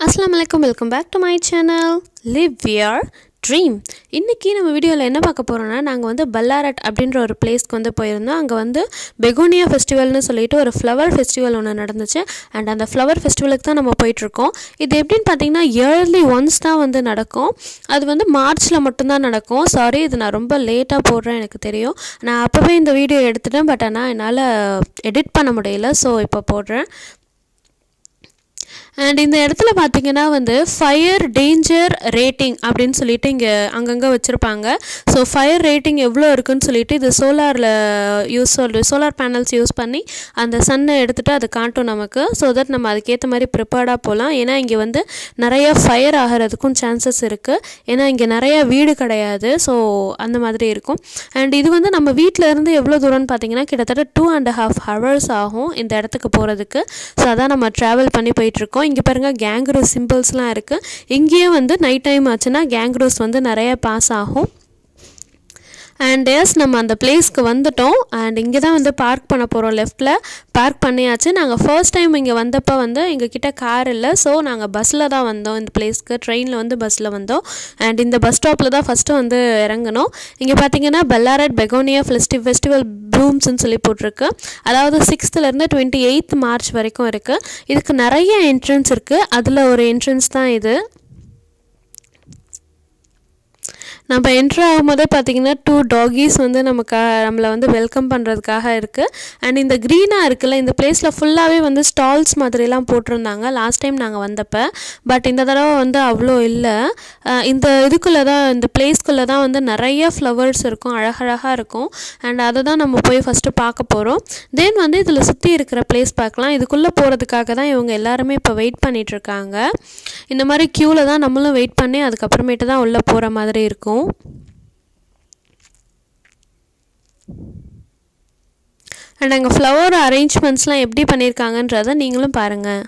அஸ்லாம் வலைக்கம் welcome back to my channel live wear dream இன்றைக்கி நம்ம வீடியோவில் என்ன பார்க்க போகிறோன்னா நாங்கள் வந்து பல்லாரட் அப்படின்ற ஒரு பிளேஸ்க்கு வந்து போயிருந்தோம் அங்கே வந்து பெகோனியா ஃபெஸ்டிவல்னு சொல்லிட்டு ஒரு ஃப்ளவர் ஃபெஸ்டிவல் ஒன்று நடந்துச்சு அண்ட் அந்த ஃப்ளவர் ஃபெஸ்டிவலுக்கு தான் நம்ம போயிட்டுருக்கோம் இது எப்படின்னு பார்த்தீங்கன்னா இயர்லி ஒன்ஸ் தான் வந்து நடக்கும் அது வந்து மார்ச்சில் மட்டும்தான் நடக்கும் சாரி இது நான் ரொம்ப லேட்டாக போடுறேன் எனக்கு தெரியும் நான் அப்போவே இந்த வீடியோ எடுத்துட்டேன் பட் ஆனால் என்னால் எடிட் பண்ண முடியல ஸோ இப்போ போடுறேன் அண்ட் இந்த இடத்துல பார்த்தீங்கன்னா வந்து ஃபயர் டேஞ்சர் ரேட்டிங் அப்படின்னு சொல்லிட்டு இங்கே அங்கங்கே வச்சுருப்பாங்க ஸோ ஃபயர் ரேட்டிங் எவ்வளோ இருக்குன்னு சொல்லிட்டு இது சோலாரில் யூஸ் சொல் சோலார் பேனல்ஸ் யூஸ் பண்ணி அந்த சன்னை எடுத்துகிட்டு அது காட்டும் நமக்கு ஸோ தட் நம்ம அதுக்கேற்ற மாதிரி ப்ரிப்பேர்டாக போகலாம் ஏன்னா இங்கே வந்து நிறைய ஃபயர் ஆகிறதுக்கும் சான்சஸ் இருக்குது ஏன்னா இங்கே நிறைய வீடு கிடையாது ஸோ அந்த மாதிரி இருக்கும் அண்ட் இது வந்து நம்ம வீட்டில் இருந்து எவ்வளோ தூரம்னு பார்த்தீங்கன்னா கிட்டத்தட்ட டூ அண்ட் ஹாஃப் ஹவர்ஸ் ஆகும் இந்த இடத்துக்கு போகிறதுக்கு ஸோ அதான் நம்ம ட்ராவல் பண்ணி போயிட்டுருக்கோம் இங்கே பாருங்கள் கேங்க்ரோஸ் சிம்பிள்ஸ்லாம் இருக்குது இங்கேயும் வந்து நைட் டைம் ஆச்சுன்னா கேங்க்ரோஸ் வந்து நிறைய பாஸ் ஆகும் அண்ட் எஸ் நம்ம அந்த பிளேஸ்க்கு வந்துட்டோம் அண்ட் இங்கே தான் வந்து பார்க் பண்ண போகிறோம் லெஃப்ட்டில் பார்க் பண்ணியாச்சு நாங்கள் ஃபர்ஸ்ட் டைம் இங்கே வந்தப்போ வந்து எங்ககிட்ட கார் இல்லை ஸோ நாங்கள் பஸ்ஸில் தான் வந்தோம் இந்த பிளேஸ்க்கு ட்ரெயினில் வந்து பஸ்ஸில் வந்தோம் அண்ட் இந்த பஸ் ஸ்டாப்பில் தான் ஃபஸ்ட்டு வந்து இறங்கணும் இங்கே பார்த்தீங்கன்னா பெல்லாரட் பெகோனியா ஃபெஸ்டி ஃபெஸ்டிவல் ப்ளூம்ஸ்னு சொல்லி போட்டிருக்கு அதாவது சிக்ஸ்த்துலேருந்து டுவெண்ட்டி எயித் மார்ச் வரைக்கும் இருக்குது இதுக்கு நிறைய என்ட்ரன்ஸ் இருக்குது அதில் ஒரு என்ட்ரன்ஸ் தான் இது நம்ம என்ட்ரு ஆகும்போதே பார்த்தீங்கன்னா டூ டாகீஸ் வந்து நமக்கு நம்மளை வந்து வெல்கம் பண்ணுறதுக்காக இருக்குது அண்ட் இந்த க்ரீனாக இருக்குல்ல இந்த பிளேஸில் ஃபுல்லாகவே வந்து ஸ்டால்ஸ் மாதிரிலாம் போட்டிருந்தாங்க லாஸ்ட் டைம் நாங்கள் வந்தப்போ பட் இந்த தடவை வந்து அவ்வளோ இல்லை இந்த இதுக்குள்ளே தான் இந்த பிளேஸ்க்குள்ளே தான் வந்து நிறைய ஃப்ளவர்ஸ் இருக்கும் அழகழகாக இருக்கும் அண்ட் அதை தான் நம்ம போய் ஃபஸ்ட்டு பார்க்க போகிறோம் தென் வந்து இதில் சுற்றி இருக்கிற பிளேஸ் பார்க்கலாம் இதுக்குள்ளே போகிறதுக்காக தான் இவங்க எல்லாருமே இப்போ வெயிட் பண்ணிகிட்ருக்காங்க இந்த மாதிரி க்யூவில் தான் நம்மளும் வெயிட் பண்ணி அதுக்கப்புறமேட்டு தான் உள்ளே போகிற மாதிரி இருக்கும் அண்ட் அங்கே ஃப்ளவர் அரேஞ்ச்மெண்ட்ஸ்லாம் எப்படி பண்ணியிருக்காங்கன்றதை நீங்களும் பாருங்கள்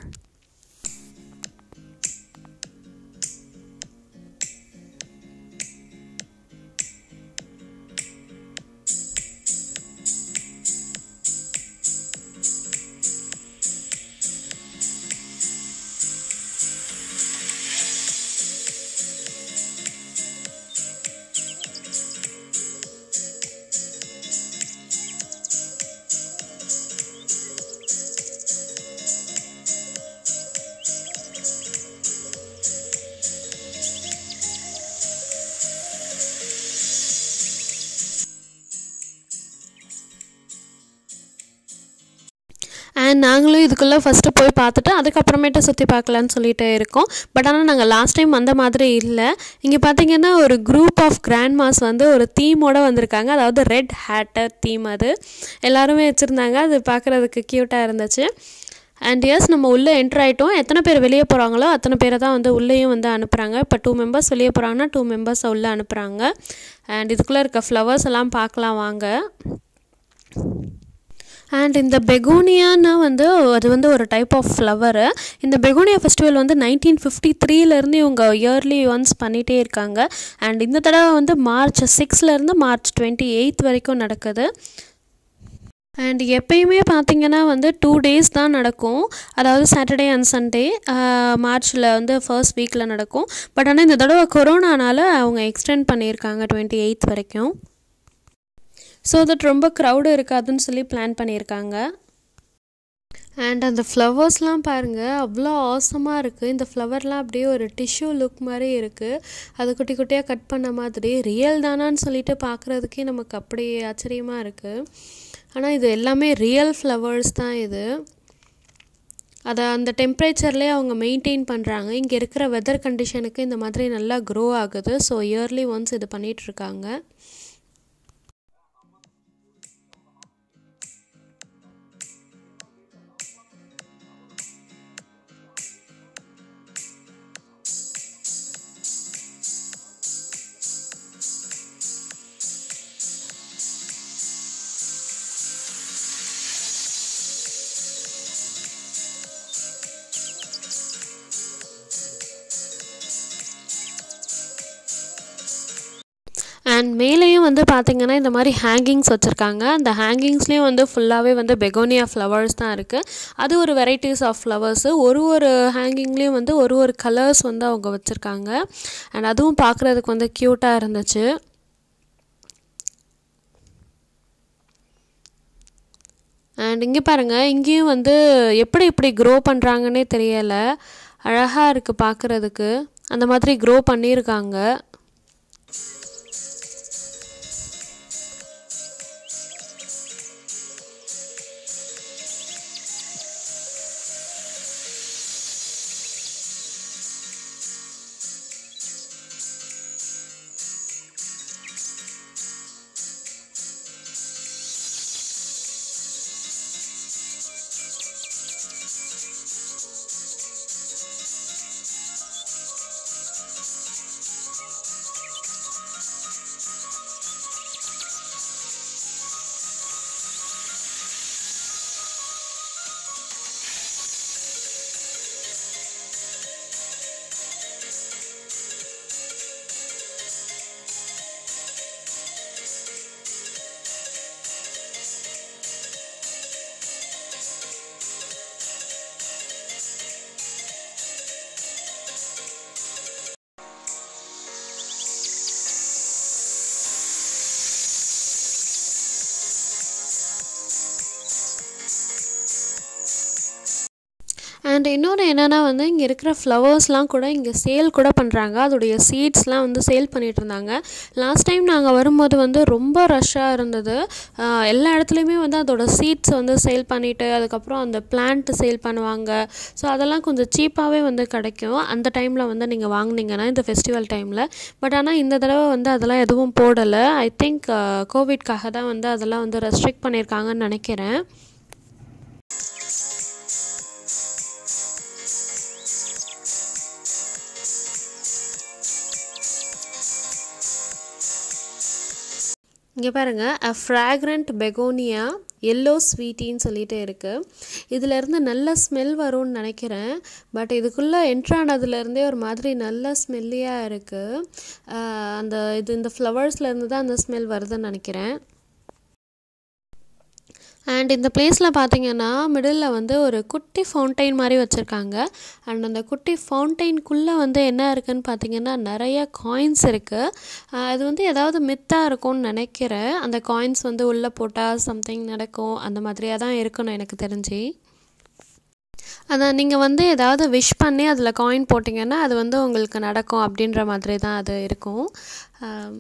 அண்ட் நாங்களும் இதுக்குள்ளே ஃபஸ்ட்டு போய் பார்த்துட்டு அதுக்கப்புறமேட்டு சுற்றி பார்க்கலான்னு சொல்லிட்டு இருக்கோம் பட் ஆனால் நாங்கள் லாஸ்ட் டைம் வந்த மாதிரி இல்லை இங்கே பார்த்தீங்கன்னா ஒரு குரூப் ஆஃப் கிராண்ட் மாஸ் வந்து ஒரு தீமோடு வந்திருக்காங்க அதாவது ரெட் ஹேட்டர் தீம் அது எல்லாருமே வச்சுருந்தாங்க அது பார்க்குறதுக்கு க்யூட்டாக இருந்துச்சு அண்ட் எஸ் நம்ம உள்ளே என்ட்ரு ஆகிட்டோம் எத்தனை பேர் வெளியே போகிறாங்களோ அத்தனை பேரை தான் வந்து உள்ளேயும் வந்து அனுப்புகிறாங்க இப்போ டூ மெம்பர்ஸ் வெளியே போகிறாங்கன்னா டூ மெம்பர்ஸை உள்ளே அனுப்புகிறாங்க அண்ட் இதுக்குள்ளே இருக்க ஃப்ளவர்ஸ் எல்லாம் பார்க்கலாம் வாங்க அண்ட் இந்த பெகோனியானா வந்து அது வந்து ஒரு டைப் ஆஃப் ஃப்ளவரு இந்த பெகோனியா ஃபெஸ்டிவல் வந்து நைன்டீன் ஃபிஃப்டி த்ரீலேருந்து இவங்க இயர்லி ஒன்ஸ் பண்ணிகிட்டே இருக்காங்க அண்ட் இந்த தடவை வந்து மார்ச் சிக்ஸ்லேருந்து மார்ச் டுவெண்ட்டி எயித் வரைக்கும் நடக்குது அண்ட் எப்பயுமே பார்த்தீங்கன்னா வந்து டூ டேஸ் தான் நடக்கும் அதாவது சாட்டர்டே அண்ட் சண்டே மார்ச்சில் வந்து ஃபர்ஸ்ட் வீக்கில் நடக்கும் பட் ஆனால் இந்த தடவை கொரோனானால அவங்க எக்ஸ்டெண்ட் பண்ணியிருக்காங்க டுவெண்ட்டி எயித் வரைக்கும் ஸோ தட் ரொம்ப க்ரௌடு இருக்காதுன்னு சொல்லி பிளான் பண்ணியிருக்காங்க அண்ட் அந்த ஃப்ளவர்ஸ்லாம் பாருங்கள் அவ்வளோ ஆசமாக இருக்குது இந்த ஃப்ளவர்லாம் அப்படியே ஒரு டிஷ்யூ லுக் மாதிரி இருக்குது அது குட்டி குட்டியாக கட் பண்ண மாதிரி ரியல் தானான்னு சொல்லிட்டு பார்க்குறதுக்கே நமக்கு அப்படி ஆச்சரியமாக இருக்குது ஆனால் இது எல்லாமே ரியல் ஃப்ளவர்ஸ் தான் இது அதை அந்த டெம்ப்ரேச்சர்லேயே அவங்க மெயின்டைன் பண்ணுறாங்க இங்கே இருக்கிற வெதர் கண்டிஷனுக்கு இந்த மாதிரி நல்லா க்ரோ ஆகுது ஸோ இயர்லி ஒன்ஸ் இது பண்ணிகிட்ருக்காங்க அண்ட் மேலேயும் வந்து பார்த்திங்கன்னா இந்த மாதிரி ஹேங்கிங்ஸ் வச்சுருக்காங்க அந்த ஹேங்கிங்ஸ்லேயும் வந்து ஃபுல்லாகவே வந்து பெகோனியா ஃப்ளவர்ஸ் தான் இருக்குது அது ஒரு வெரைட்டிஸ் ஆஃப் ஃப்ளவர்ஸு ஒரு ஒரு ஹேங்கிங்லேயும் வந்து ஒரு ஒரு கலர்ஸ் வந்து அவங்க வச்சுருக்காங்க அண்ட் அதுவும் பார்க்குறதுக்கு வந்து க்யூட்டாக இருந்துச்சு அண்ட் இங்கே பாருங்கள் இங்கேயும் வந்து எப்படி இப்படி க்ரோ பண்ணுறாங்கன்னே தெரியலை அழகாக இருக்குது பார்க்குறதுக்கு அந்த மாதிரி க்ரோ பண்ணியிருக்காங்க அண்ட் இன்னொன்று என்னென்னா வந்து இங்கே இருக்கிற ஃப்ளவர்ஸ்லாம் கூட இங்கே சேல் கூட பண்ணுறாங்க அதோடைய சீட்ஸ்லாம் வந்து சேல் பண்ணிகிட்டு இருந்தாங்க லாஸ்ட் டைம் நாங்கள் வரும்போது வந்து ரொம்ப ரஷ்ஷாக இருந்தது ஆஹ் எல்லா இடத்துலையுமே வந்து அதோட சீட்ஸ் வந்து சேல் பண்ணிவிட்டு அதுக்கப்புறம் அந்த பிளான்ட் சேல் பண்ணுவாங்க ஸோ அதெல்லாம் கொஞ்சம் சீப்பாகவே வந்து கிடைக்கும் அந்த டைமில் வந்து நீங்கள் வாங்குனீங்கன்னா இந்த ஃபெஸ்டிவல் டைமில் பட் ஆனால் இந்த தடவை வந்து அதெல்லாம் எதுவும் போடலை ஐ திங்க் கோவிட்காக தான் வந்து அதெல்லாம் வந்து ரெஸ்ட்ரிக்ட் பண்ணியிருக்காங்கன்னு நினைக்கிறேன் இங்கே பாருங்கள் அ ஃப்ராக்ரண்ட் பெகோனியா எல்லோ ஸ்வீட்டின்னு சொல்லிட்டு இருக்குது இதிலேருந்து நல்ல ஸ்மெல் வரும்னு நினைக்கிறேன் பட் இதுக்குள்ளே என்ட்ரானதுலேருந்தே ஒரு மாதிரி நல்ல ஸ்மெல்லியாக இருக்குது அந்த இது இந்த ஃப்ளவர்ஸ்லேருந்து தான் அந்த ஸ்மெல் வருதுன்னு நினைக்கிறேன் அண்ட் இந்த பிளேஸில் பார்த்தீங்கன்னா மிடில் வந்து ஒரு குட்டி ஃபவுண்டைன் மாதிரி வச்சுருக்காங்க அண்ட் அந்த குட்டி ஃபவுண்டைனுக்குள்ளே வந்து என்ன இருக்குன்னு பார்த்தீங்கன்னா நிறைய காயின்ஸ் இருக்குது அது வந்து ஏதாவது மித்தாக இருக்கும்னு நினைக்கிறேன் அந்த காயின்ஸ் வந்து உள்ளே போட்டால் சம்திங் நடக்கும் அந்த மாதிரியாக தான் இருக்கணும் எனக்கு தெரிஞ்சு அதான் நீங்கள் வந்து ஏதாவது விஷ் பண்ணி அதில் காயின் போட்டிங்கன்னா அது வந்து உங்களுக்கு நடக்கும் அப்படின்ற மாதிரி தான் அது இருக்கும் ஆம்.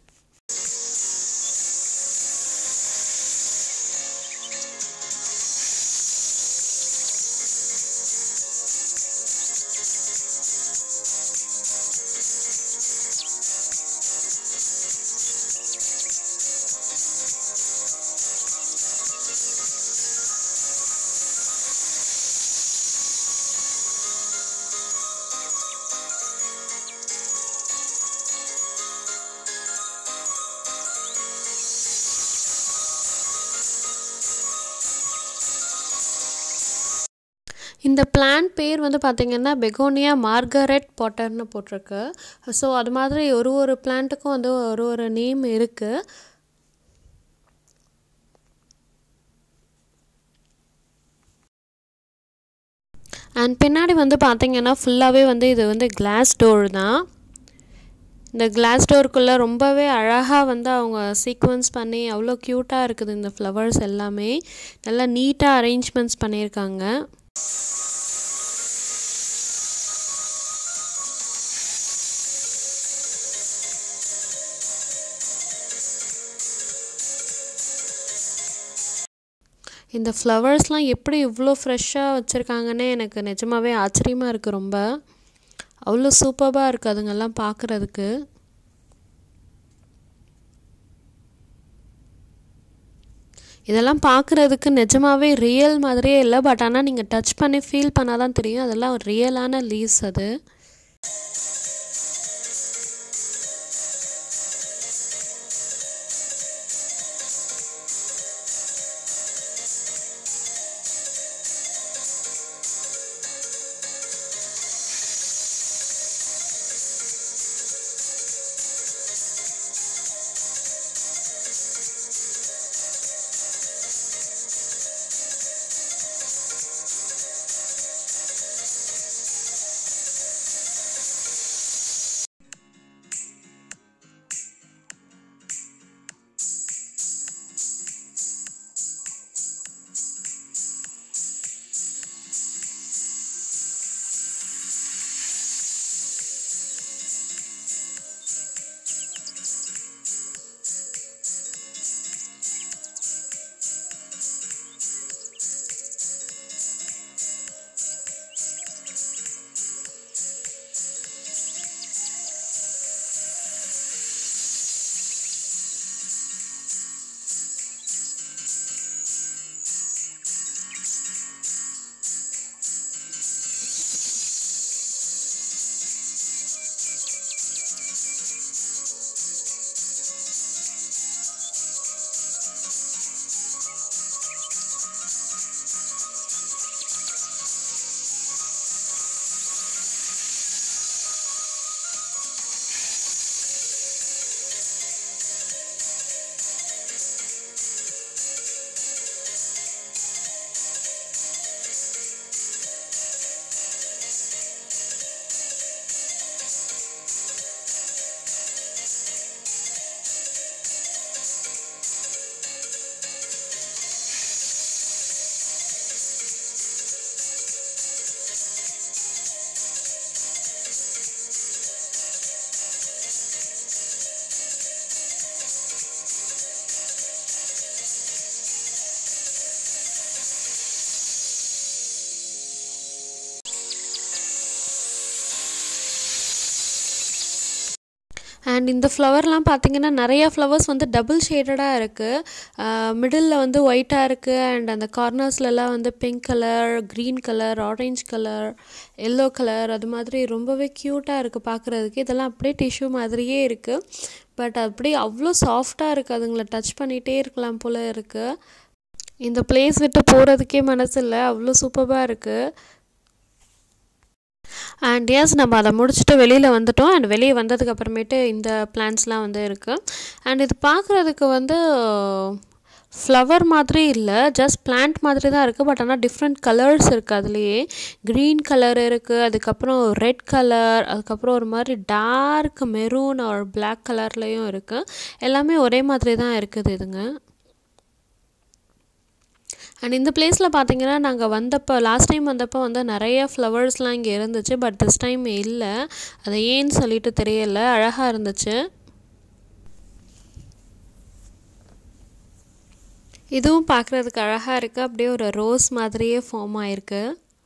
இந்த பிளான்ட் பேர் வந்து பார்த்திங்கன்னா பெகோனியா மார்கரெட் பாட்டர்னு போட்டிருக்கு ஸோ அது மாதிரி ஒரு ஒரு பிளான்ட்டுக்கும் வந்து ஒரு ஒரு நேம் இருக்குது அண்ட் பின்னாடி வந்து பார்த்தீங்கன்னா ஃபுல்லாகவே வந்து இது வந்து கிளாஸ் டோர் தான் இந்த கிளாஸ் டோருக்குள்ளே ரொம்பவே அழகாக வந்து அவங்க சீக்வன்ஸ் பண்ணி அவ்வளோ க்யூட்டாக இருக்குது இந்த ஃப்ளவர்ஸ் எல்லாமே நல்லா நீட்டாக அரேஞ்ச்மெண்ட்ஸ் பண்ணியிருக்காங்க இந்த ஃப்ளவர்ஸ்லாம் எப்படி இவ்வளோ ஃப்ரெஷ்ஷாக வச்சுருக்காங்கன்னே எனக்கு நிஜமாவே ஆச்சரியமாக இருக்குது ரொம்ப அவ்வளோ சூப்பராக இருக்குது அதுங்கெல்லாம் பார்க்குறதுக்கு இதெல்லாம் பார்க்குறதுக்கு நிஜமாவே ரியல் மாதிரியே இல்லை பட் ஆனால் நீங்கள் டச் பண்ணி ஃபீல் பண்ணால் தான் தெரியும் அதெல்லாம் ஒரு ரியலான லீவ்ஸ் அது அண்ட் இந்த ஃப்ளவர்லாம் பார்த்தீங்கன்னா நிறையா ஃப்ளவர்ஸ் வந்து டபுள் ஷேடடாக இருக்குது மிடில் வந்து ஒயிட்டாக இருக்குது அண்ட் அந்த கார்னர்ஸ்லலாம் வந்து pink colour green colour orange colour yellow colour அது மாதிரி ரொம்பவே க்யூட்டாக இருக்குது பார்க்குறதுக்கு இதெல்லாம் அப்படியே டிஷ்யூ மாதிரியே இருக்குது பட் அப்படியே அவ்வளோ சாஃப்டாக இருக்குது அதுங்களை டச் பண்ணிகிட்டே இருக்கலாம் போல் இருக்குது இந்த பிளேஸ் விட்டு போகிறதுக்கே மனசு இல்லை அவ்வளோ சூப்பராக இருக்குது அண்ட் எஸ் நம்ம அதை முடிச்சுட்டு வெளியில் வந்துட்டோம் அண்ட் வெளியே வந்ததுக்கு அப்புறமேட்டு இந்த பிளான்ஸ்லாம் வந்து இருக்குது அண்ட் இது பார்க்குறதுக்கு வந்து ஃப்ளவர் மாதிரி இல்லை ஜஸ்ட் பிளான்ட் மாதிரி தான் இருக்குது பட் ஆனால் டிஃப்ரெண்ட் கலர்ஸ் இருக்குது அதுலேயே க்ரீன் கலர் இருக்குது அதுக்கப்புறம் ரெட் கலர் அதுக்கப்புறம் ஒரு மாதிரி டார்க் மெரூன் ஒரு பிளாக் கலர்லேயும் இருக்குது எல்லாமே ஒரே மாதிரி தான் இருக்குது இதுங்க அண்ட் இந்த பிளேஸில் பார்த்தீங்கன்னா நாங்கள் வந்தப்போ லாஸ்ட் டைம் வந்தப்போ வந்து நிறைய ஃப்ளவர்ஸ்லாம் இங்கே இருந்துச்சு பட் திஸ் டைம் இல்லை அது ஏன்னு சொல்லிட்டு தெரியல அழகாக இருந்துச்சு இதுவும் பார்க்குறதுக்கு அழகாக இருக்குது அப்படியே ஒரு ரோஸ் மாதிரியே ஃபார்ம் ஆயிருக்கு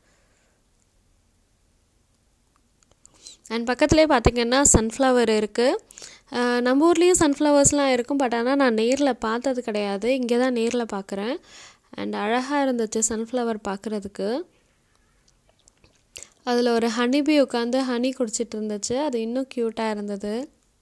அண்ட் பக்கத்துலேயே பார்த்திங்கன்னா சன்ஃப்ளவர் இருக்குது நம்ம ஊர்லேயும் சன்ஃப்ளவர்ஸ்லாம் இருக்கும் பட் ஆனால் நான் நேரில் பார்த்தது கிடையாது இங்கே தான் நேரில் பார்க்குறேன் அண்ட் அழகாக இருந்துச்சு சன்ஃப்ளவர் பார்க்குறதுக்கு அதில் ஒரு ஹனிபி உட்காந்து ஹனி குடிச்சிட்டு இருந்துச்சு அது இன்னும் க்யூட்டாக இருந்தது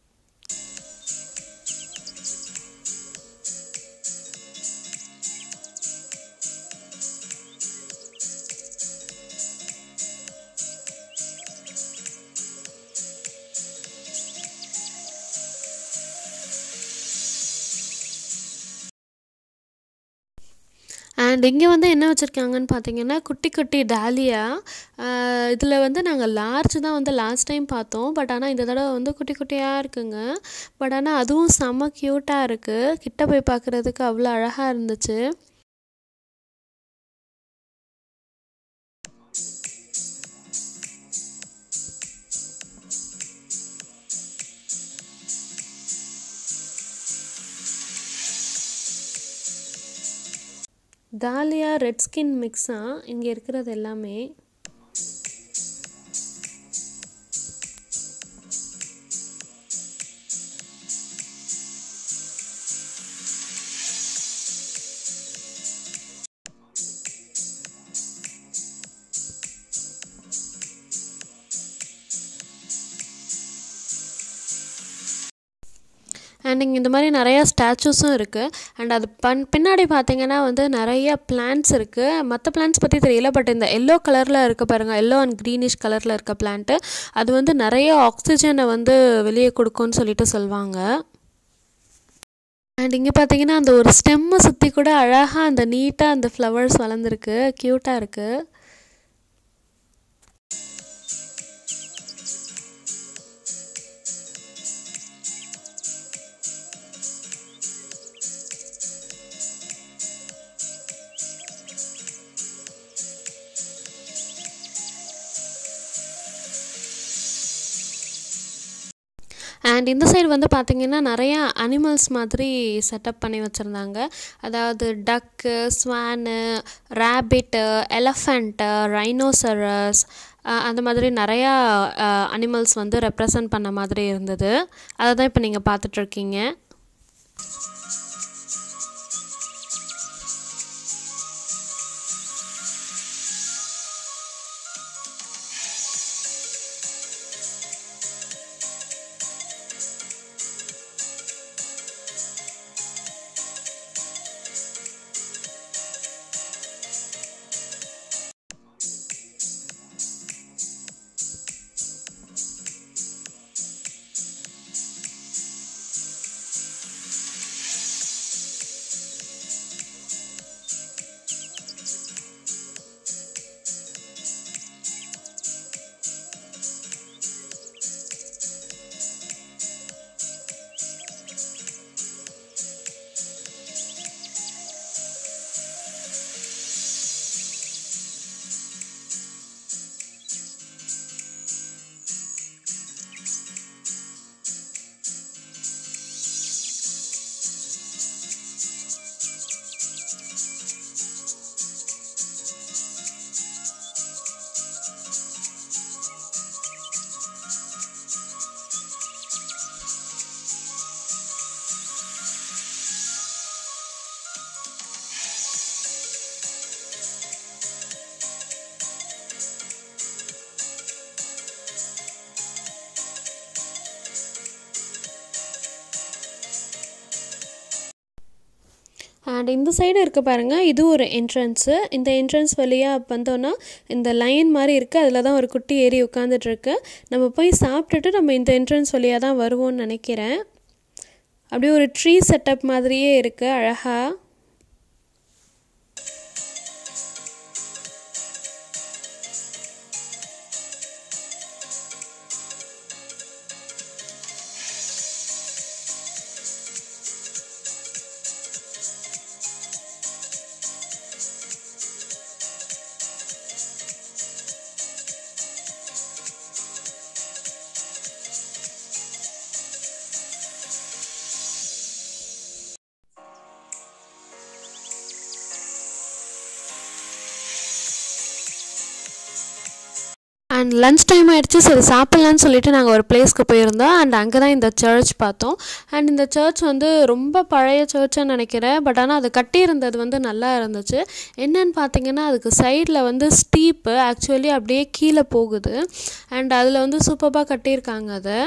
அண்ட் இங்கே வந்து என்ன வச்சுருக்காங்கன்னு பார்த்தீங்கன்னா குட்டி குட்டி டாலியா இதில் வந்து நாங்கள் லார்ஜ் தான் வந்து லாஸ்ட் டைம் பார்த்தோம் பட் ஆனால் இந்த தடவை வந்து குட்டி குட்டியாக இருக்குங்க பட் ஆனால் அதுவும் செம்ம க்யூட்டாக இருக்குது கிட்ட போய் பார்க்குறதுக்கு அவ்வளோ அழகாக இருந்துச்சு டாலியா ரெட் ஸ்கின் மிக்ஸாக இங்கே இருக்கிறது எல்லாமே அண்ட் இங்கே இந்த மாதிரி நிறையா ஸ்டாச்சூஸும் இருக்குது அண்ட் அது பன் பின்னாடி பார்த்தீங்கன்னா வந்து நிறைய பிளான்ட்ஸ் இருக்குது மற்ற பிளான்ட்ஸ் பற்றி தெரியல பட் இந்த எல்லோ கலரில் இருக்க பாருங்கள் எல்லோ அண்ட் க்ரீனிஷ் கலரில் இருக்க பிளான்ட்டு அது வந்து நிறைய ஆக்சிஜனை வந்து வெளியே கொடுக்கும்னு சொல்லிட்டு சொல்லுவாங்க அண்ட் இங்கே பார்த்தீங்கன்னா அந்த ஒரு ஸ்டெம்மை சுற்றி கூட அழகாக அந்த நீட்டாக அந்த ஃப்ளவர்ஸ் வளர்ந்துருக்கு க்யூட்டாக இருக்குது அண்ட் இந்த சைடு வந்து பார்த்திங்கன்னா நிறையா அனிமல்ஸ் மாதிரி செட்டப் பண்ணி வச்சுருந்தாங்க அதாவது டக்கு ஸ்வானு ரேபிட்டு எலஃபண்ட்டு ரைனோசரஸ் அந்த மாதிரி நிறையா அனிமல்ஸ் வந்து ரெப்ரசன்ட் பண்ண மாதிரி இருந்தது அதை தான் இப்போ நீங்கள் பார்த்துட்ருக்கீங்க அண்ட் இந்த சைடு இருக்க பாருங்கள் இது ஒரு என்ட்ரன்ஸு இந்த என்ட்ரன்ஸ் வழியாக வந்தோன்னா இந்த லைன் மாதிரி இருக்குது அதில் தான் ஒரு குட்டி ஏறி உட்காந்துட்ருக்கு நம்ம போய் சாப்பிட்டுட்டு நம்ம இந்த என்ட்ரன்ஸ் வழியாக தான் வருவோம்னு நினைக்கிறேன் அப்படியே ஒரு ட்ரீ செட்டப் மாதிரியே இருக்குது அழகாக அண்ட் லன்ச் டைம் ஆயிடுச்சு சரி சாப்பிட்லான்னு சொல்லிட்டு நாங்கள் ஒரு பிளேஸ்க்கு போயிருந்தோம் அண்ட் அங்கே தான் இந்த சர்ச் பார்த்தோம் அண்ட் இந்த சர்ச் வந்து ரொம்ப பழைய சர்ச்சுன்னு நினைக்கிறேன் பட் ஆனால் அது கட்டியிருந்தது வந்து நல்லா இருந்துச்சு என்னன்னு பார்த்தீங்கன்னா அதுக்கு சைடில் வந்து ஸ்டீப்பு ஆக்சுவலி அப்படியே கீழே போகுது அண்ட் அதில் வந்து சூப்பராக கட்டியிருக்காங்க அதை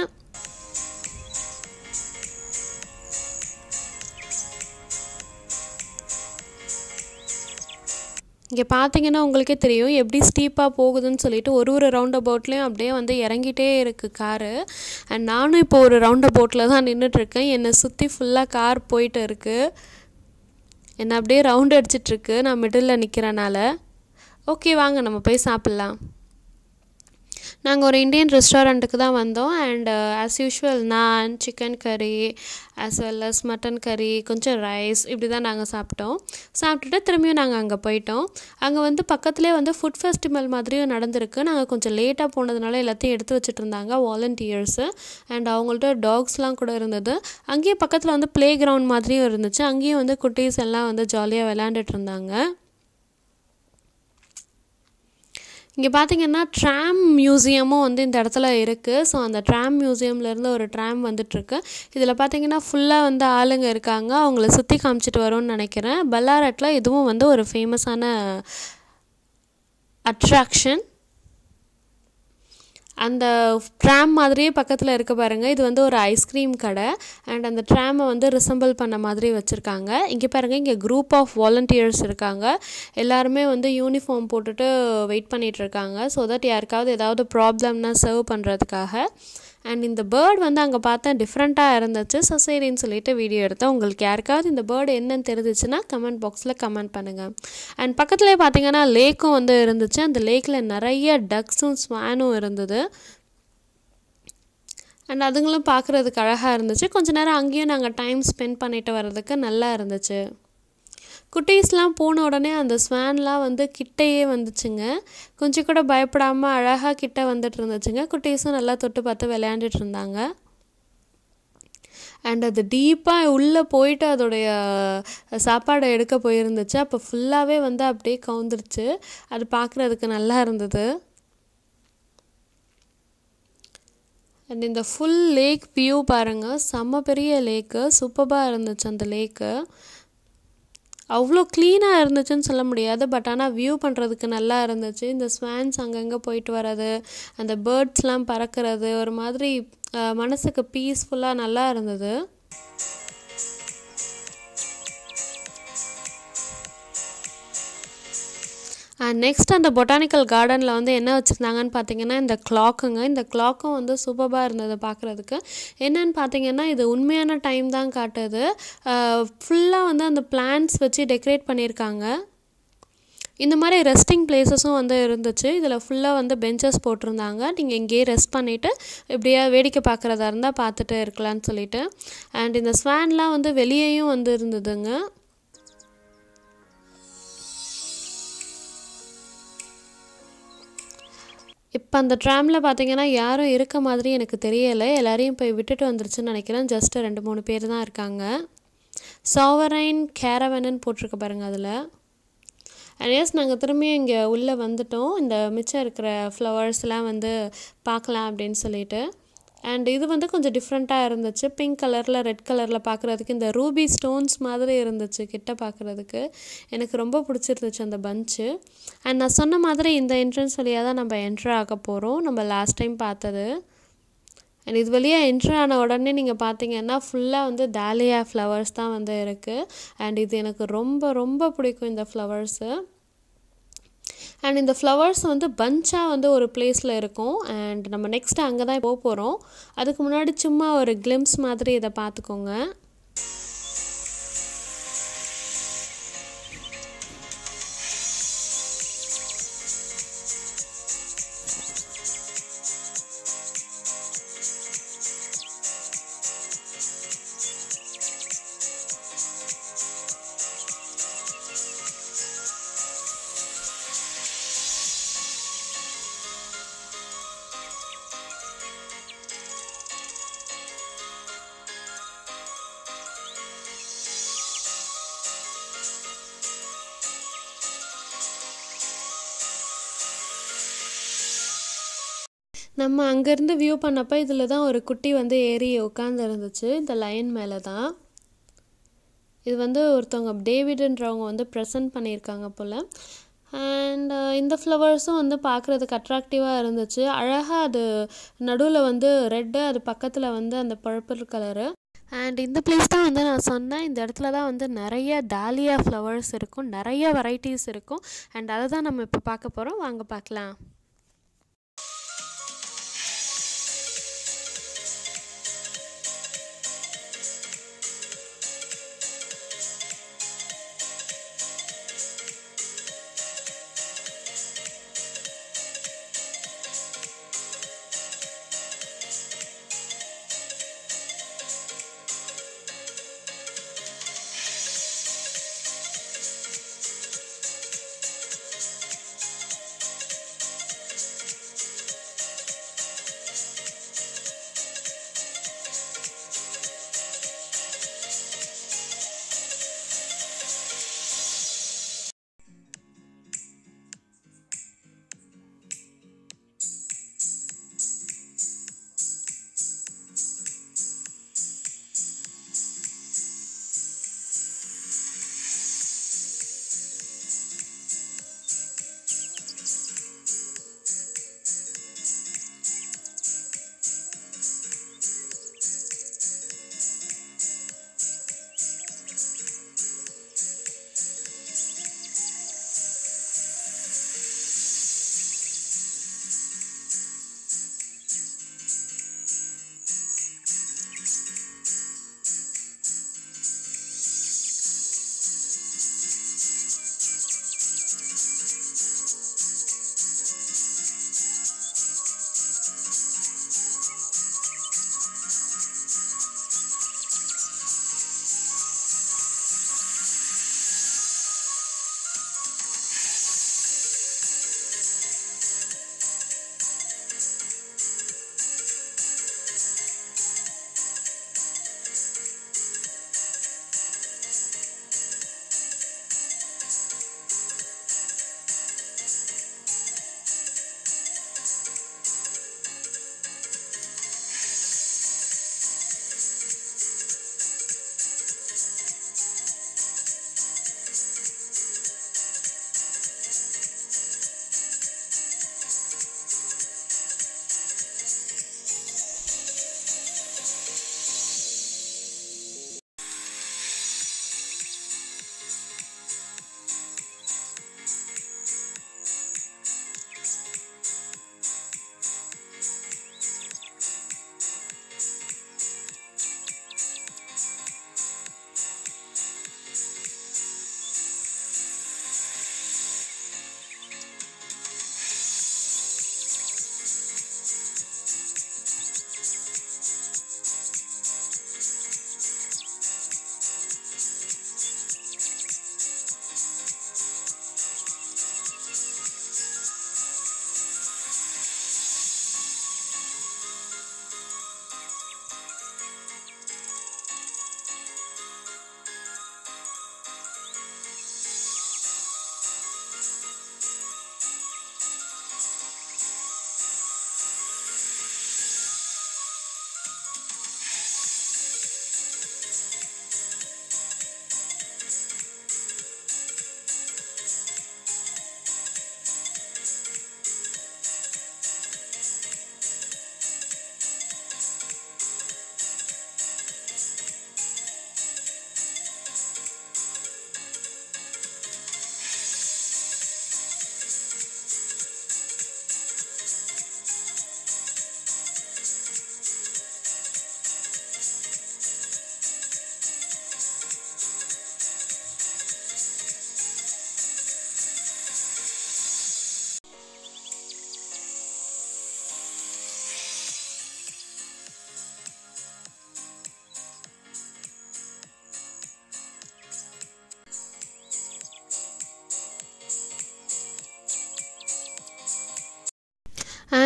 இங்கே பார்த்தீங்கன்னா உங்களுக்கே தெரியும் எப்படி ஸ்டீப்பாக போகுதுன்னு சொல்லிட்டு ஒரு ஒரு ரவுண்ட் அபவுட்லேயும் அப்படியே வந்து இறங்கிட்டே இருக்குது காரு அண்ட் நானும் இப்போ ஒரு ரவுண்ட் அபவுட்டில் தான் நின்றுட்டுருக்கேன் என்னை சுற்றி ஃபுல்லாக கார் போயிட்டு இருக்குது என்னை அப்படியே ரவுண்ட் அடிச்சிட்ருக்கு நான் மிடில் நிற்கிறனால ஓகே வாங்க நம்ம போய் சாப்பிட்லாம் நாங்கள் ஒரு இந்தியன் ரெஸ்டாரண்ட்டுக்கு தான் வந்தோம் அண்ட் ஆஸ் யூஷுவல் நான் சிக்கன் கறி ஆஸ் வெல் அஸ் மட்டன் கறி கொஞ்சம் ரைஸ் இப்படி தான் நாங்கள் சாப்பிட்டோம் சாப்பிட்டுட்டு திரும்பியும் நாங்கள் அங்கே போயிட்டோம் அங்கே வந்து பக்கத்துலேயே வந்து ஃபுட் ஃபெஸ்டிவல் மாதிரியும் நடந்திருக்கு நாங்கள் கொஞ்சம் லேட்டாக போனதுனால எல்லாத்தையும் எடுத்து வச்சுட்டு இருந்தாங்க வாலண்டியர்ஸு அண்ட் அவங்கள்ட்ட டாக்ஸ்லாம் கூட இருந்தது அங்கேயே பக்கத்தில் வந்து ப்ளே கிரவுண்ட் மாதிரியும் இருந்துச்சு அங்கேயும் வந்து குட்டீஸ் எல்லாம் வந்து ஜாலியாக விளையாண்டுட்டு இருந்தாங்க இங்கே பார்த்தீங்கன்னா ட்ராம் மியூசியமும் வந்து இந்த இடத்துல இருக்குது ஸோ அந்த ட்ராம் மியூசியம்லேருந்து ஒரு ட்ராம் வந்துட்டுருக்கு இதில் பார்த்தீங்கன்னா ஃபுல்லாக வந்து ஆளுங்க இருக்காங்க அவங்கள சுற்றி காமிச்சிட்டு வரோன்னு நினைக்கிறேன் பல்லாரட்டில் இதுவும் வந்து ஒரு ஃபேமஸான அட்ராக்ஷன் அந்த ட்ராம் மாதிரியே பக்கத்தில் இருக்க பாருங்கள் இது வந்து ஒரு ஐஸ்கிரீம் கடை அண்ட் அந்த ட்ராமை வந்து ரிசம்பிள் பண்ண மாதிரி வச்சுருக்காங்க இங்கே பாருங்கள் இங்கே குரூப் ஆஃப் வாலண்டியர்ஸ் இருக்காங்க எல்லாருமே வந்து யூனிஃபார்ம் போட்டுட்டு வெயிட் பண்ணிகிட்டு இருக்காங்க ஸோ தட் யாருக்காவது ஏதாவது ப்ராப்ளம்னா சர்வ் பண்ணுறதுக்காக அண்ட் இந்த பேர்ட் வந்து அங்கே பார்த்தேன் டிஃப்ரெண்ட்டாக இருந்துச்சு ஸோ சரின்னு சொல்லிட்டு வீடியோ எடுத்தேன் உங்களுக்கு யாருக்காவது இந்த பேர்டு என்னன்னு தெரிஞ்சிச்சுன்னா கமெண்ட் பாக்ஸில் கமெண்ட் பண்ணுங்கள் அண்ட் பக்கத்துலேயே பார்த்தீங்கன்னா லேக்கும் வந்து இருந்துச்சு அந்த லேக்கில் நிறைய டக்ஸும் ஸ்வானும் இருந்தது அண்ட் அதுங்களும் பார்க்குறதுக்கு அழகாக இருந்துச்சு கொஞ்ச நேரம் அங்கேயும் நாங்கள் டைம் ஸ்பெண்ட் பண்ணிட்டு வர்றதுக்கு நல்லா இருந்துச்சு குட்டீஸ்லாம் போன உடனே அந்த ஸ்வேன்லாம் வந்து கிட்டையே வந்துச்சுங்க கொஞ்சம் கூட பயப்படாமல் அழகாக கிட்ட வந்துட்டு இருந்துச்சுங்க குட்டீஸும் நல்லா தொட்டு பார்த்து விளையாண்டுட்டு இருந்தாங்க அண்ட் அது டீப்பாக உள்ளே போயிட்டு அதோடைய சாப்பாடை எடுக்க போயிருந்துச்சு அப்போ ஃபுல்லாகவே வந்து அப்படியே கவுந்துருச்சு அது பார்க்குறதுக்கு நல்லா இருந்தது அண்ட் இந்த ஃபுல் லேக் வியூ பாருங்கள் செம்ம பெரிய லேக்கு சூப்பராக இருந்துச்சு அந்த லேக்கு அவ்வளோ க்ளீனாக இருந்துச்சுன்னு சொல்ல முடியாது பட் ஆனால் வியூ பண்ணுறதுக்கு நல்லா இருந்துச்சு இந்த ஸ்வான்ஸ் அங்கங்கே போயிட்டு வர்றது அந்த பேர்ட்ஸ்லாம் பறக்கிறது ஒரு மாதிரி மனசுக்கு பீஸ்ஃபுல்லாக நல்லா இருந்தது நெக்ஸ்ட் அந்த பொட்டானிக்கல் கார்டனில் வந்து என்ன வச்சுருந்தாங்கன்னு பார்த்தீங்கன்னா இந்த கிளாக்குங்க இந்த கிளாக்கும் வந்து சூப்பராக இருந்தது பார்க்குறதுக்கு என்னன்னு பார்த்தீங்கன்னா இது உண்மையான டைம் தான் காட்டுது ஃபுல்லாக வந்து அந்த பிளான்ஸ் வச்சு டெக்கரேட் பண்ணியிருக்காங்க இந்த மாதிரி ரெஸ்டிங் பிளேசஸும் வந்து இருந்துச்சு இதில் ஃபுல்லாக வந்து பெஞ்சஸ் போட்டிருந்தாங்க நீங்கள் இங்கேயே ரெஸ்ட் பண்ணிவிட்டு இப்படியே வேடிக்கை பார்க்குறதா இருந்தால் பார்த்துட்டு இருக்கலாம்னு சொல்லிட்டு அண்ட் இந்த ஸ்வான்லாம் வந்து வெளியேயும் வந்து இருந்ததுங்க இப்போ அந்த ட்ராமில் பார்த்தீங்கன்னா யாரும் இருக்க மாதிரி எனக்கு தெரியலை எல்லாரையும் போய் விட்டுட்டு வந்துருச்சுன்னு நினைக்கிறேன் ஜஸ்ட்டு ரெண்டு மூணு பேர் தான் இருக்காங்க சாவரைன் கேரவனன்னு போட்டிருக்க பாருங்கள் அதில் அண்ட் எஸ் நாங்கள் திரும்பியும் இங்கே உள்ளே வந்துட்டோம் இந்த மிச்சம் இருக்கிற ஃப்ளவர்ஸ்லாம் வந்து பார்க்கலாம் அப்படின்னு சொல்லிட்டு அண்ட் இது வந்து கொஞ்சம் டிஃப்ரெண்ட்டாக இருந்துச்சு பிங்க் கலரில் ரெட் கலரில் பார்க்குறதுக்கு இந்த ரூபி ஸ்டோன்ஸ் மாதிரி இருந்துச்சு கிட்ட பார்க்குறதுக்கு எனக்கு ரொம்ப பிடிச்சிருந்துச்சு அந்த பஞ்சு அண்ட் நான் சொன்ன மாதிரி இந்த என்ட்ரன்ஸ் வழியாக தான் நம்ம என்ட்ரு ஆக போகிறோம் நம்ம லாஸ்ட் டைம் பார்த்தது அண்ட் இது வழியாக என்ட்ரு ஆன உடனே நீங்கள் பார்த்தீங்கன்னா ஃபுல்லாக வந்து தாலியா ஃப்ளவர்ஸ் தான் வந்து இருக்குது அண்ட் இது எனக்கு ரொம்ப ரொம்ப பிடிக்கும் இந்த ஃப்ளவர்ஸு அண்ட் இந்த ஃப்ளவர்ஸ் வந்து பஞ்சாக வந்து ஒரு பிளேஸில் இருக்கும் அண்ட் நம்ம நெக்ஸ்ட்டு அங்கே தான் போக போகிறோம் அதுக்கு முன்னாடி சும்மா ஒரு கிளிம்ஸ் மாதிரி இதை பார்த்துக்கோங்க நம்ம அங்கேருந்து வியூ பண்ணப்போ இதில் தான் ஒரு குட்டி வந்து ஏறி உட்காந்து இருந்துச்சு இந்த லைன் மேலே தான் இது வந்து ஒருத்தவங்க டேவிடுன்றவங்க வந்து ப்ரெசன்ட் பண்ணியிருக்காங்க போல் அண்ட் இந்த ஃப்ளவர்ஸும் வந்து பார்க்குறதுக்கு அட்ராக்டிவாக இருந்துச்சு அழகாக அது நடுவில் வந்து ரெட்டு அது பக்கத்தில் வந்து அந்த பர்பிள் கலரு அண்ட் இந்த பிளேஸ் தான் வந்து நான் சொன்னேன் இந்த இடத்துல தான் வந்து நிறைய டாலியா ஃப்ளவர்ஸ் இருக்கும் நிறைய வெரைட்டிஸ் இருக்கும் அண்ட் அதை தான் நம்ம இப்போ பார்க்க போகிறோம் வாங்க பார்க்கலாம்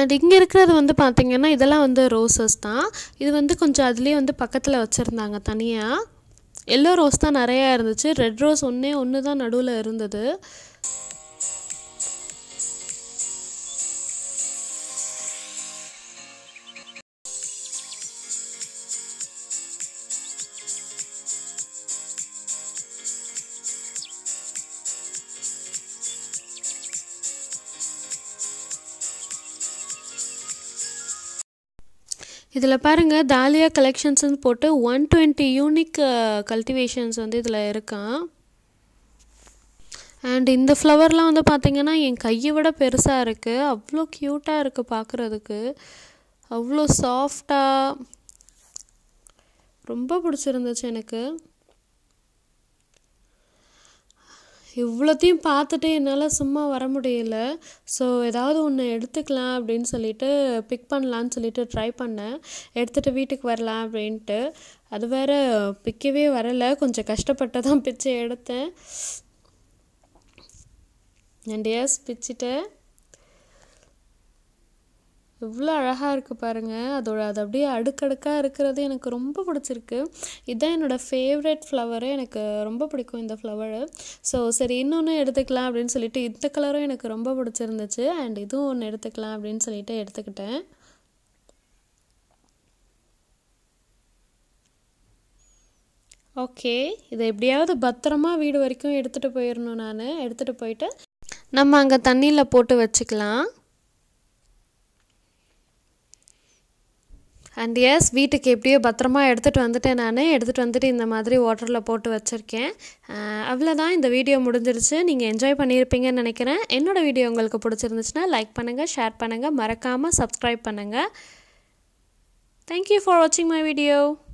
அண்ட் இங்கே இருக்கிறது வந்து பார்த்திங்கன்னா இதெல்லாம் வந்து ரோசஸ் தான் இது வந்து கொஞ்சம் அதுலேயே வந்து பக்கத்தில் வச்சுருந்தாங்க தனியாக எல்லோ ரோஸ் தான் நிறையா இருந்துச்சு ரெட் ரோஸ் ஒன்றே ஒன்று தான் நடுவில் இருந்தது இதில் பாருங்கள் தாலியா கலெக்ஷன்ஸ்னு போட்டு ஒன் டுவெண்ட்டி யூனிக் கல்டிவேஷன்ஸ் வந்து இதில் இருக்கான் அண்ட் இந்த ஃப்ளவர்லாம் வந்து பார்த்திங்கன்னா என் கையை விட பெருசாக இருக்குது அவ்வளோ க்யூட்டாக இருக்குது பார்க்குறதுக்கு அவ்வளோ சாஃப்டாக ரொம்ப பிடிச்சிருந்துச்சு எனக்கு இவ்வளோத்தையும் பார்த்துட்டு என்னால் சும்மா வர முடியல ஸோ ஏதாவது ஒன்று எடுத்துக்கலாம் அப்படின்னு சொல்லிட்டு பிக் பண்ணலான்னு சொல்லிட்டு ட்ரை பண்ணேன் எடுத்துகிட்டு வீட்டுக்கு வரலாம் அப்படின்ட்டு அது வேறு பிக்கவே வரலை கொஞ்சம் கஷ்டப்பட்டு தான் பிச்சு எடுத்தேன் அண்ட் எஸ் பிச்சுட்டேன் எவ்வளோ அழகாக இருக்குது பாருங்கள் அதோட அது அப்படியே அடுக்கடுக்காக இருக்கிறது எனக்கு ரொம்ப பிடிச்சிருக்கு இதுதான் என்னோடய ஃபேவரட் ஃப்ளவரு எனக்கு ரொம்ப பிடிக்கும் இந்த ஃப்ளவரு ஸோ சரி இன்னொன்று எடுத்துக்கலாம் அப்படின்னு சொல்லிட்டு இந்த கலரும் எனக்கு ரொம்ப பிடிச்சிருந்துச்சு அண்ட் இதுவும் ஒன்று எடுத்துக்கலாம் அப்படின்னு சொல்லிட்டு எடுத்துக்கிட்டேன் ஓகே இதை எப்படியாவது பத்திரமா வீடு வரைக்கும் எடுத்துகிட்டு போயிடணும் நான் எடுத்துகிட்டு போயிட்டு நம்ம அங்கே தண்ணியில் போட்டு வச்சுக்கலாம் அண்ட் எஸ் வீட்டுக்கு எப்படியோ பத்திரமா எடுத்துகிட்டு வந்துட்டேன் நான் எடுத்துகிட்டு வந்துட்டு இந்த மாதிரி வாட்டரில் போட்டு வச்சுருக்கேன் அவ்வளோதான் இந்த வீடியோ முடிஞ்சிருச்சு நீங்கள் என்ஜாய் பண்ணியிருப்பீங்கன்னு நினைக்கிறேன் என்னோடய வீடியோ உங்களுக்கு பிடிச்சிருந்துச்சுன்னா லைக் பண்ணுங்கள் ஷேர் பண்ணுங்கள் மறக்காமல் சப்ஸ்கிரைப் பண்ணுங்கள் தேங்க்யூ ஃபார் வாட்சிங் மை வீடியோ